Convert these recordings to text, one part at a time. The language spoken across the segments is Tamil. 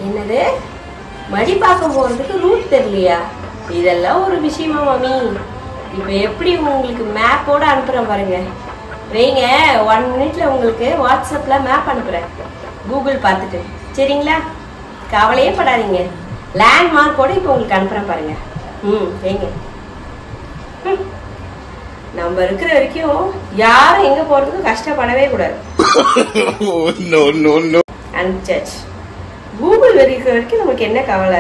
என்னது மடி பார்க்க போறதுக்கு ரூட் தெரியலையா இதெல்லாம் ஒரு விஷயமா மாமி இப்போ எப்படி உங்களுக்கு மேப்போட அனுப்புறேன் பாருங்க வைங்க ஒன் மினிட்ல உங்களுக்கு வாட்ஸ்அப்ல மேப் அனுப்புறேன் கூகுள் பார்த்துட்டு சரிங்களா கவலையே படாதீங்க லேண்ட்மார்க்கோட இப்போ உங்களுக்கு அனுப்புறேன் பாருங்க ம் வைங்க ம். நம்ம இருக்கிற வரைக்கும் யாரும் எங்க போறதுக்கும் கஷ்டப்படவே கூடாது oh no no no அனுப்பிச்சாச்சு கூகுள் இருக்கிற வரைக்கும் நமக்கு என்ன கவலை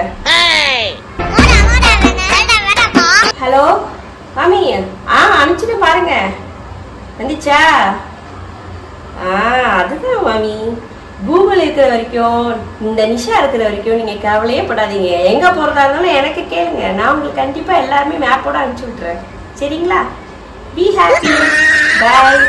ஹலோ மாமி ஆ அனுப்பிச்சுட்டு பாருங்க வந்துச்சா ஆ அதுதான் மாமி கூகுள் இருக்கிற வரைக்கும் இந்த நிஷா இருக்கிற வரைக்கும் நீங்க கவலையே படாதீங்க எங்க போறதா இருந்தாலும் எனக்கு கேளுங்க நான் உங்களுக்கு கண்டிப்பா எல்லாருமே மேப்போட அனுப்பிச்சு விட்டுறேன் சரிங்களா பி ஹாப்பி பாய்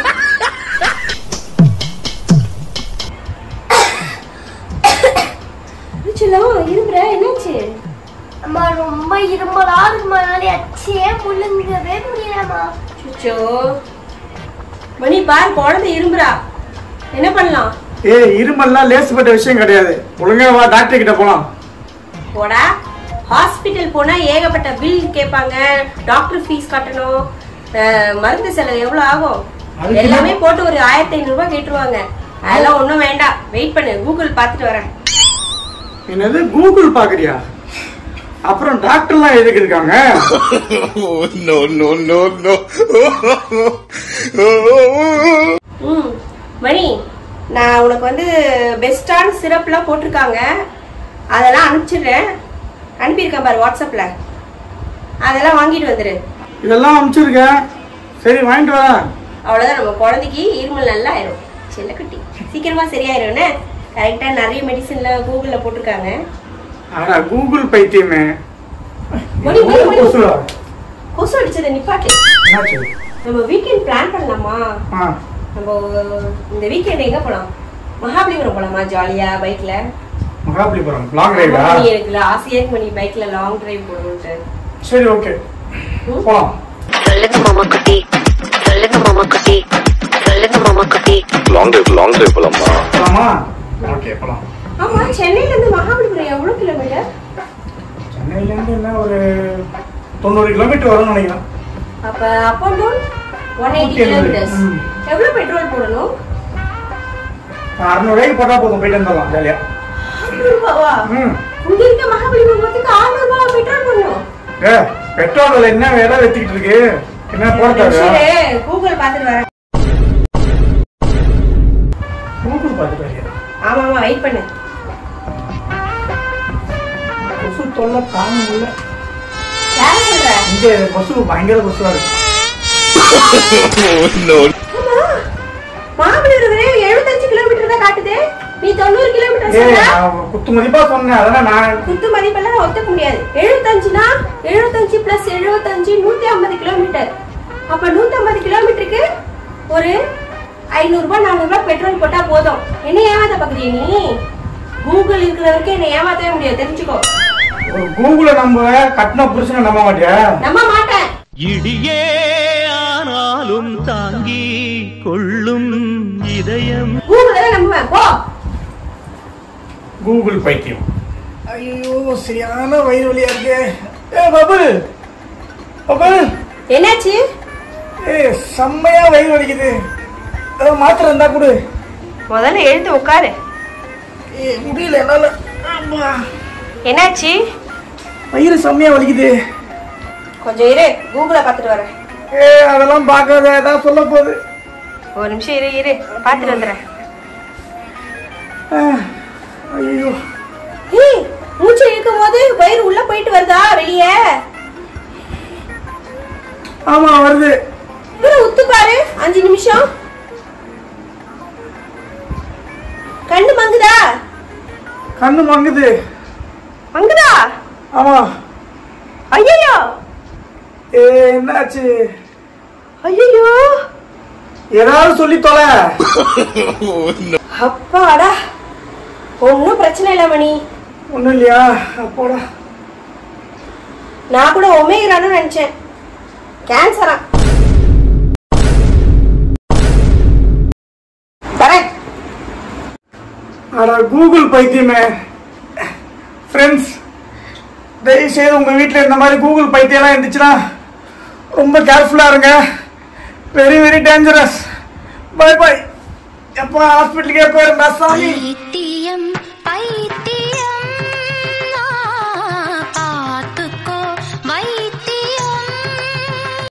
சொல்லும் இருப்புற என்னாச்சு அம்மா ரொம்ப இருமலா இருக்குமா என்னால அச்சே முழுங்கவே முடியலம்மா சுச்சோ மணி பார் குழந்தை இரும்புறா என்ன பண்ணலாம் ஏய் இருமல்லாம் லேசுப்பட்ட விஷயம் கிடையாது ஒழுங்கா வா டாக்டர் கிட்ட போலாம் போடா ஹாஸ்பிட்டல் போனா ஏகப்பட்ட பில் கேட்பாங்க டாக்டர் ஃபீஸ் கட்டணும் அஹ், மருந்து செலவு எவ்வளவு ஆகும் அதுக்கு எல்லாமே போட்டு ஒரு ஆயிரத்தி ஐநூறு ரூபாய் கேட்டுருவாங்க அதெல்லாம் ஒண்ணும் வேண்டாம் வெயிட் பண்ணு கூகுள் பார்த்துட்டு வரேன் என்னது கூகுள் பாக்குறியா அப்புறம் டாக்டர்லாம் எதுக்கு இருக்காங்க oh no no no no ம் மணி நான் உனக்கு வந்து பெஸ்டான சிரப்லாம் போட்டிருக்காங்க அதெல்லாம் அனுப்பிச்சிடுறேன் அனுப்பியிருக்கேன் பாரு வாட்ஸ்அப்ல அதெல்லாம் வாங்கிட்டு வந்துரு இதெல்லாம் அனுப்பிச்சிருக்கேன் சரி வாங்கிட்டு வரேன் அவ்வளோதான் நம்ம குழந்தைக்கு இருமல் நல்லா ஆயிரும் செல்லக்குட்டி சீக்கிரமா சரியாயிரும்னே கரெக்டாக நிறைய மெடிசன்ல கூகுளில் போட்டிருக்காங்க ஆனா கூகுள் பைத்தியமே மணி, மணி, மணி. கொசுவா? கொசு அடிச்சதை நிப்பாட்டு என்னாச்சு நம்ம வீக்கெண்ட் பிளான் பண்ணலாமா ஆ நம்ம இந்த வீக்கெண்ட் எங்க போலாம் மகாபலிபுரம் போலாமா ஜாலியா பைக்ல மகாபலிபுரம் லாங் ரைடா இருக்குல்ல ஆசையா இருக்கு மணி பைக்ல லாங் டிரைவ் போகணும்ட்டு சரி ஓகே போலாம் சொல்லுங்க மாமா குட்டி சொல்லுங்க மாமா குட்டி சொல்லுங்க மாமா குட்டி long drive long drive போலாமா போலாமா ஓகே போலாம் ஆமா சென்னையில இருந்து மகாபலிபுரம் எவ்வளவு கிலோமீட்டர் சென்னையில இருந்து என்ன ஒரு தொண்ணூறு கிலோமீட்டர் வரும்னு நினைக்கிறேன் அப்ப up and down one eighty நூத்தி எண்பது. கிலோமீட்டர்ஸ் ம். எவ்வளவு பெட்ரோல் போடணும் அறுநூறு ரூபாய்க்கு போட்டா போதும் போயிட்டு வந்துடலாம் ஜாலியா அறுநூறு ரூபாவா ம் இங்க இருக்க மகாபலிபுரத்துக்கு அறுநூறு ரூபாய் பெட்ரோல் போடணும் ஏ பெட்ரோல் விலை என்ன வேலை வச்சுக்கிட்டு இருக்கு என்ன போட தேவையா சரி, கூகுள் பார்த்துட்டு வரேன் கூகுள் பார்த்துட்டு வரியா? ஆமா ஆமா வெயிட் பண்ணு கொசு தொல்லை தாங்க முடியல யார சொல்ற இங்க கொசு பயங்கர கொசுவா இருக்கு oh no ஆமா மகாபலிபுரம் வரையும் எழுபத்தஞ்சு கிலோமீட்டர் தான் காட்டுது நீ தொண்ணூறு கிலோமீட்டர் ஏய் சொன்னா நான் குத்து மதிப்பா சொன்னேன் அதெல்லாம் நான் குத்து மதிப்பெல்லாம் நான் ஒத்துக்க முடியாது எழுபத்தஞ்சுனா எழுபத்தஞ்சு பிளஸ் எழுபத்தஞ்சு நூத்தி ஐம்பது கிலோமீட்டர் அப்ப நூத்தி ஐம்பது கிலோமீட்டருக்கு ஒரு ஐநூறு ரூபாய் நானூறு ரூபாய் பெட்ரோல் போட்டா போதும் என்ன ஏமாத்த பாக்குறிய நீ கூகுள் இருக்கிற வரைக்கும் என்ன ஏமாத்தவே முடியாது தெரிஞ்சுக்கோ ஒரு கூகுள நம்ப கட்டின புருஷனை நம்ப மாட்டியா நம்ப மாட்டேன் இடியே ஆனாலும் தாங்கி கொள்ளும் இதயம் கூகுள் தான் நம்புவேன் போ கூகுள் பைத்தியம் ஐயோ சரியான வயிறு வலியா இருக்கு ஏ பபுல் பபுல் என்னாச்சு ஏ செம்மையா வயிறு வலிக்குது ஏதாவது மாத்திரை இருந்தா கொடு முதல்ல எழுந்து உட்காரு ஏ முடியல என்னால அம்மா. என்னாச்சு வயிறு செம்மையா வலிக்குது கொஞ்சம் இரு கூகுளை பார்த்துட்டு வரேன் ஏ அதெல்லாம் பார்க்காத ஏதாவது சொல்ல போகுது ஒரு நிமிஷம் இரு இரு பார்த்துட்டு வந்துடுறேன் ஐயோ ஏய் மூச்சு இழுக்கும் போது வயிறு உள்ள போயிட்டு வருதா வெளியே ஆமா வருது இவரை உத்து பாரு அஞ்சு நிமிஷம் கண்ணு மங்குதா கண்ணு மங்குது மங்குதா ஆமா ஐயோ ஏ என்னாச்சு ஐயோ ஏதாவது சொல்லி தொலை oh no அப்பாடா ஒன்னும் பிரச்சனை இல்ல மணி ஒண்ணும் இல்லையா அப்போடா நான் கூட ஒமேகிறான்னு நினைச்சேன் கேன்சரா வரேன் அட கூகுள் பைத்தியமே ஃப்ரெண்ட்ஸ் தயவு செய்து உங்கள் வீட்டில் இந்த மாதிரி கூகுள் பைத்தியெல்லாம் இருந்துச்சுன்னா ரொம்ப கேர்ஃபுல்லாக இருங்க very very dangerous bye bye எப்போ ஹாஸ்பிட்டலுக்கே போயிருந்தா சாமி பைத்தியம் பைத்தியம்